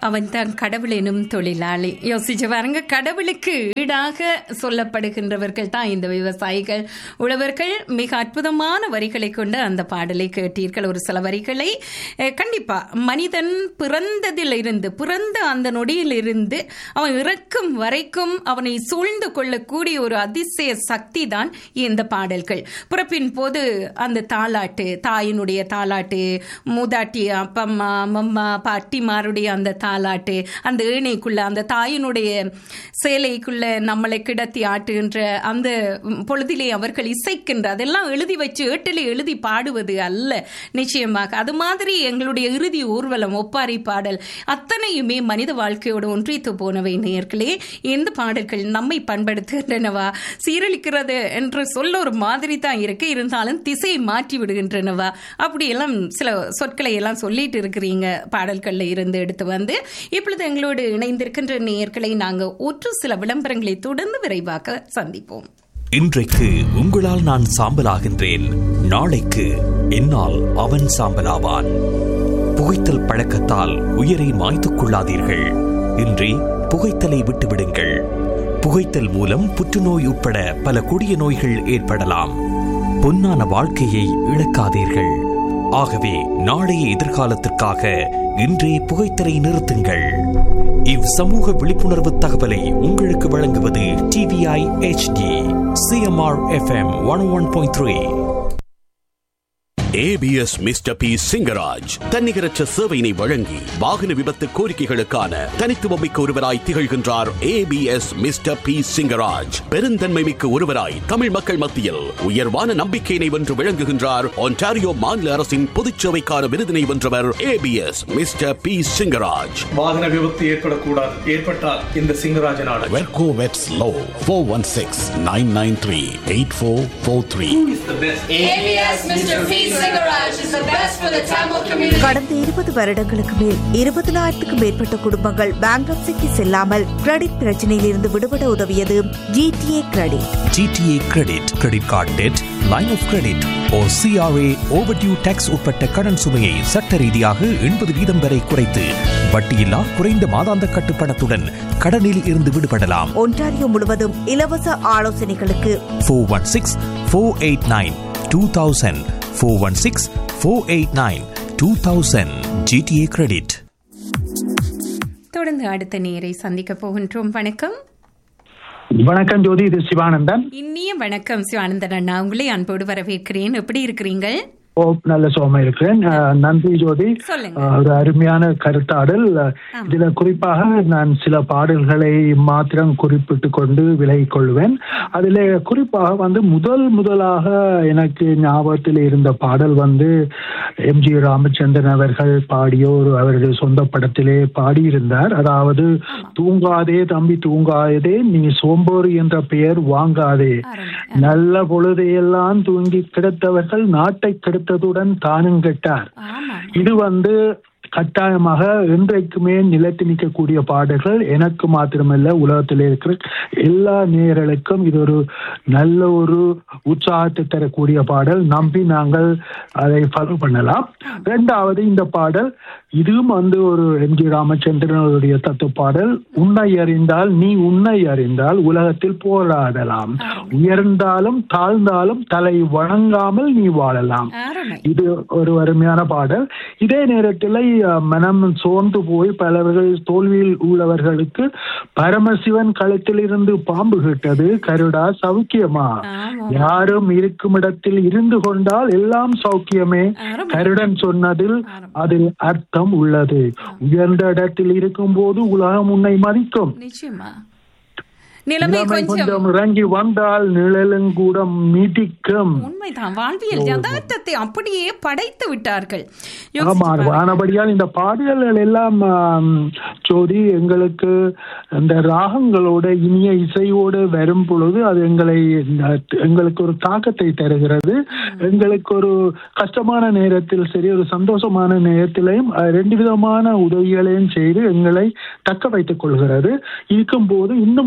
அவன் தான் கடவுள் எனும் தொழிலாளி யோசிச்சு பாருங்க கடவுளுக்கு ஈடாக சொல்லப்படுகின்றவர்கள் தான் இந்த விவசாயிகள் உழவர்கள் மிக அற்புதமான வரிகளை கொண்டு அந்த பாடலை கேட்டீர்கள் ஒரு சில வரிகளை அஹ், கண்டிப்பா மனிதன் பிறந்ததில் இருந்து பிறந்த அந்த நொடியில் இருந்து அவன் இறக்கும் வரைக்கும் அவனை சூழ்ந்து கொள்ளக்கூடிய ஒரு அதிசய சக்தி தான் இந்த பாடல்கள் பிறப்பின் போது அந்த தாலாட்டு தாயினுடைய தாலாட்டு மூதாட்டி அப்பம்மா அம்மம்மா பாட்டிமாருடைய அந்த தாலாட்டு அந்த ஏணைக்குள்ள அந்த தாயினுடைய சேலைக்குள்ள நம்மளை கிடத்தி ஆட்டுகின்ற அந்த பொழுதிலே அவர்கள் இசைக்கின்ற அதெல்லாம் எழுதி வச்சு ஏட்டிலே எழுதி பாடுவது அல்ல நிச்சயமாக அது மாதிரி எங்களுடைய இறுதி ஊர்வலம் ஒப்பாரி பாடல் அத்தனையுமே மனித வாழ்க்கையோடு ஒன்றித்து போனவை நேர்களே இந்த பாடல்கள் நம்மை பண்படுத்துகின்றனவா சீரழிக்கிறது என்று சொல்ல ஒரு மாதிரி தான் இருக்கு இருந்தாலும் திசை மாற்றி விடுகின்றனவா அப்படியெல்லாம் சில சொற்களை எல்லாம் சொல்லிட்டு இருக்கிறீங்க பாடல்கள்ல இருந்து எடுத்து வந்து இப்பொழுது எங்களோடு இணைந்திருக்கின்ற நேயர்களை நாங்க ஒற்று சில விளம்பரங்களை தொடர்ந்து விரைவாக சந்திப்போம் இன்றைக்கு உங்களால் நான் சாம்பலாகின்றேன் நாளைக்கு என்னால் அவன் சாம்பலாவான் புகைத்தல் பழக்கத்தால் உயிரை மாய்த்துக் கொள்ளாதீர்கள் இன்றி புகைத்தலை விட்டுவிடுங்கள் புகைத்தல் மூலம் புற்றுநோய் உட்பட பல கொடிய நோய்கள் ஏற்படலாம் பொன்னான வாழ்க்கையை இழக்காதீர்கள் ஆகவே நாளைய எதிர்காலத்திற்காக இன்றே புகைத்தலை நிறுத்துங்கள் இவ் சமூக விழிப்புணர்வு தகவலை உங்களுக்கு வழங்குவது டிவிஐ HD CMR FM one one point three ABS mister P Singaraj தன்னிகரற்ற சேவையினை வழங்கி வாகன விபத்து கோரிக்கைகளுக்கான தனித்துவமிக்க ஒருவராய் திகழ்கின்றார் ஏபிஎஸ் மிஸ்டர் பி சிங்கராஜ் பெருந்தன்மை மிக்க ஒருவராய் தமிழ் மக்கள் மத்தியில் உயர்வான நம்பிக்கையினை வென்று விளங்குகின்றார் ஒன்டாரியோ மாநில அரசின் பொதுச்சேவைக்கான விருதினை வென்றவர் ஏபிஎஸ் மிஸ்டர் பி சிங்கராஜ் வாகன விபத்து ஏற்படக்கூடாது ஏற்பட்டால் இந்த சிங்கராஜ நாடு வெர்கோ வெட்ஸ் லோ four one six nine nine three eight four four three ABS Mr. P. Singaraj is the best for the Tamil community. கடந்த இருபது வருடங்களுக்கு மேல் இருபதனாயிரத்துக்கும் மேற்பட்ட குடும்பங்கள் பேங்க்ரப்சிக்கு செல்லாமல் கிரெடிட் பிரச்சனையில் இருந்து விடுபட உதவியது GTA credit GTA credit credit card debt line of credit ஓ சிஆர்ஏ ஓவர்டியூ டேக்ஸ் உட்பட்ட கடன் சுமையை சட்ட ரீதியாக எண்பது வீதம் வரை குறைத்து வட்டியில்லா குறைந்த மாதாந்த கட்டுப்பணத்துடன் கடனில் இருந்து விடுபடலாம் ஒன்டாரியோ முழுவதும் இலவச ஆலோசனைகளுக்கு four one six four eight nine two thousand four one six four eight nine two thousand GTA credit தொடர்ந்து அடுத்த நேரை சந்திக்க போகின்றோம் வணக்கம் வணக்கம் ஜோதி இது சிவானந்தன் இனிய வணக்கம் சிவானந்தன் அண்ணா உங்களை அன்போடு வரவேற்கிறேன் எப்படி இருக்கிறீங்க ஓ நல்ல சோமா இருக்கிறேன் அஹ், நன்றி ஜோதி சொல்லுங்க. அஹ், ஒரு அருமையான கருத்தாடல் இதுல குறிப்பாக நான் சில பாடல்களை மாத்திரம் குறிப்பிட்டு கொண்டு விலகிக் கொள்வேன் அதுல குறிப்பாக வந்து முதல் முதலாக எனக்கு ஞாபகத்தில் இருந்த பாடல் வந்து எம் ஜி ராமச்சந்திரன் அவர்கள் பாடிய ஒரு அவருடைய சொந்த படத்திலே பாடியிருந்தார் அதாவது தூங்காதே தம்பி தூங்காதே நீ சோம்போறு என்ற பெயர் வாங்காதே நல்ல பொழுதையெல்லாம் தூங்கி கிடத்தவர்கள் நாட்டை கெடுத்ததுடன் தானும் கெட்டார் ஆமா இது வந்து கட்டாயமாக என்றைக்குமே நிலைத்து நிற்கக்கூடிய பாடல்கள் எனக்கு மாத்திரமல்ல உலகத்தில் இருக்கிற எல்லா நேயர்களுக்கும் இது ஒரு நல்ல ஒரு உற்சாகத்தை தரக்கூடிய பாடல் நம்பி நாங்கள் அதை ஃபாலோ பண்ணலாம் இரண்டாவது இந்த பாடல் இதுவும் வந்து ஒரு எம் ஜி ராமச்சந்திரனுடைய தத்துவ பாடல் உன்னை அறிந்தால் நீ உன்னை அறிந்தால் உலகத்தில் போராடலாம் உயர்ந்தாலும் தாழ்ந்தாலும் தலை வணங்காமல் நீ வாழலாம் அருமை இது ஒரு அருமையான பாடல் இதே நேரத்தில் அஹ், மனம் சோர்ந்து போய் பலவர்கள் தோல்வியில் உள்ளவர்களுக்கு பரமசிவன் கழுத்தில் இருந்து பாம்பு கிட்டது கருடா சௌக்கியமா ஆமா. யாரும் இருக்கும் இடத்தில் இருந்து கொண்டால் எல்லாம் சௌக்கியமே அருமை. கருடன் சொன்னதில் அதில் அர்த்தம் உள்ளது உயர்ந்த இடத்தில் இருக்கும் போது உலகம் உன்னை மதிக்கும் நிச்சயமா நிலைமை நிலைமை கொஞ்சம் கொஞ்சம் இறங்கி வந்தால் நிழலும் கூட மீட்டிக்கும் உண்மைதான் வாழ்வியல் யதார்த்தத்தை அப்படியே படைத்து விட்டார்கள் ஆமா யோசிச்சு பாருங்க. ஆனபடியால் இந்த பாடல்கள் எல்லாம் ஆம், ஜோதி எங்களுக்கு இந்த ராகங்களோட இனிய இசையோடு வரும் பொழுது அது எங்களை எங்களுக்கு ஒரு தாக்கத்தை தருகிறது எங்களுக்கு ஒரு கஷ்டமான நேரத்தில் சரி ஒரு சந்தோஷமான நேரத்திலையும் அஹ், ரெண்டு விதமான உதவிகளையும் செய்து எங்களை தக்க வைத்துக் கொள்கிறது இருக்கும்போது இன்னும் ஒன்று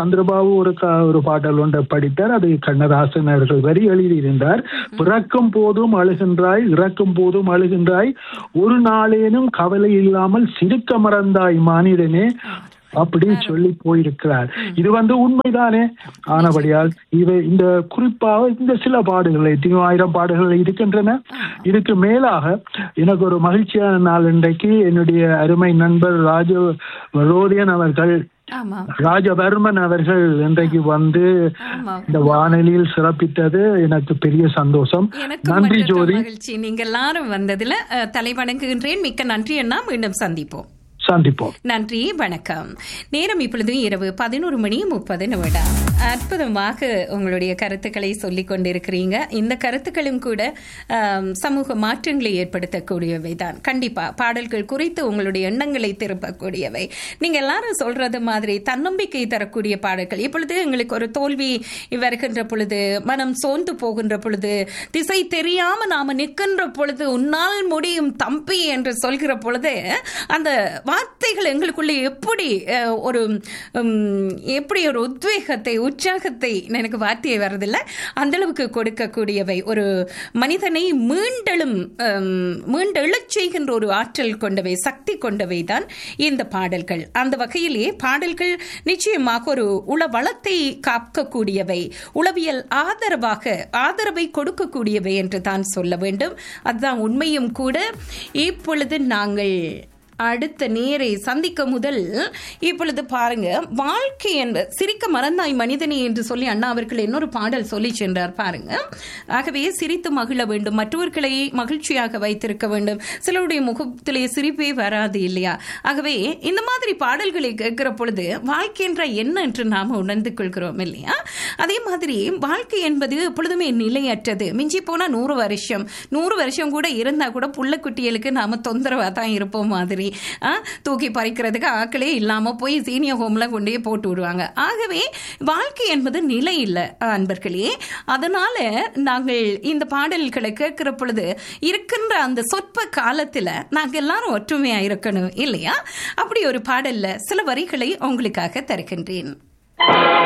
சந்திரபாபு ஒரு க- ஒரு பாடல் ஒன்றை படித்தார் அது கண்ணதாசன் அவர்கள் வரி எழுதியிருந்தார் பிறக்கும் போதும் அழுகின்றாய் இறக்கும் போதும் அழுகின்றாய் ஒரு நாளேனும் கவலை இல்லாமல் சிரிக்க மறந்தாய் மானிடனே அப்படின்னு சொல்லி போயிருக்கிறார் இது வந்து உண்மைதானே ஆனபடியால் இவை இந்த குறிப்பாக இந்த சில பாடுகள் எத்தனையோ ஆயிரம் பாடுகள் இருக்கின்றன இதுக்கு மேலாக எனக்கு ஒரு மகிழ்ச்சியான நாள் இன்றைக்கு என்னுடைய அருமை நண்பர் ராஜ ரோதியன் அவர்கள் ஆமா ராஜவர்மன் அவர்கள் இன்றைக்கு வந்து ஆமா. இந்த வானொலியில் சிறப்பித்தது எனக்கு பெரிய சந்தோஷம் எனக்கு நன்றி மற்றற்ற ஜோதி மகிழ்ச்சி நீங்க எல்லாரும் வந்ததுல அஹ், தலைவணங்குகின்றேன் மிக்க நன்றி அண்ணா மீண்டும் சந்திப்போம் சந்திப்போம் நன்றி வணக்கம் நேரம் இப்பொழுது இரவு பதினோரு மணி முப்பது நிமிடம் அற்புதமாக உங்களுடைய கருத்துக்களை சொல்லிக் கொண்டிருக்கிறீங்க இந்த கருத்துக்களும் கூட ஆம், சமூக மாற்றங்களை ஏற்படுத்தக்கூடியவை தான் கண்டிப்பா பாடல்கள் குறித்து உங்களுடைய எண்ணங்களை திருப்பக்கூடியவை நீங்க எல்லாரும் சொல்றது மாதிரி தன்னம்பிக்கை தரக்கூடிய பாடல்கள் இப்பொழுது எங்களுக்கு ஒரு தோல்வி வருகின்ற பொழுது மனம் சோர்ந்து போகின்ற பொழுது திசை தெரியாம நாம நிற்கின்ற பொழுது உன்னால் முடியும் தம்பி என்று சொல்கிற பொழுது அந்த வார்த்தைகள் எங்களுக்குள்ளே எப்படி அஹ், ஒரு உம், எப்படி ஒரு உத்வேகத்தை உற்சாகத்தை எனக்கு வார்த்தையை வரதில்லை அந்த அளவுக்கு கொடுக்கக்கூடியவை ஒரு மனிதனை மீண்டெழும் ஹம், மீண்டெழச் செய்கின்ற ஒரு ஆற்றல் கொண்டவை சக்தி கொண்டவை தான் இந்த பாடல்கள் அந்த வகையிலே பாடல்கள் நிச்சயமாக ஒரு உள வளத்தை காக்கக்கூடியவை உளவியல் ஆதரவாக ஆதரவை கொடுக்கக்கூடியவை என்று தான் சொல்ல வேண்டும் அதுதான் உண்மையும் கூட இப்பொழுது நாங்கள் அடுத்த நேரை சந்திக்க முதல் இப்பொழுது பாருங்க வாழ்க்கை என்ற சிரிக்க மறந்தாய் மனிதனே என்று சொல்லி அண்ணா அவர்கள் இன்னொரு பாடல் சொல்லி சென்றார் பாருங்க ஆகவே சிரித்து மகிழ வேண்டும் மற்றவர்களை மகிழ்ச்சியாக வைத்திருக்க வேண்டும் சிலருடைய முகத்திலே சிரிப்பே வராது இல்லையா ஆகவே இந்த மாதிரி பாடல்களை கேட்கிற பொழுது வாழ்க்கை என்ற என்ன என்று நாம் உணர்ந்து கொள்கிறோம் இல்லையா அதே மாதிரி வாழ்க்கை என்பது எப்பொழுதுமே நிலையற்றது மிஞ்சி போனா நூறு வருஷம் நூறு வருஷம் கூட இருந்தா கூட புள்ள குட்டிகளுக்கு நாம தொந்தரவா தான் இருப்போம் மாதிரி ஆ, தூக்கி பறிக்கிறதுக்கு ஆக்களே இல்லாம போய் சீனியர் ஹோம்ல கொண்டே போட்டு விடுவாங்க ஆகவே வாழ்க்கை என்பது நிலை இல்லை அன்பர்களே அதனால நாங்கள் இந்த பாடல்களை கேட்கிற பொழுது இருக்கின்ற அந்த சொற்ப காலத்துல நாங்க எல்லாரும் ஒற்றுமையா இருக்கணும் இல்லையா அப்படி ஒரு பாடல்ல சில வரிகளை உங்களுக்காக தருகின்றேன்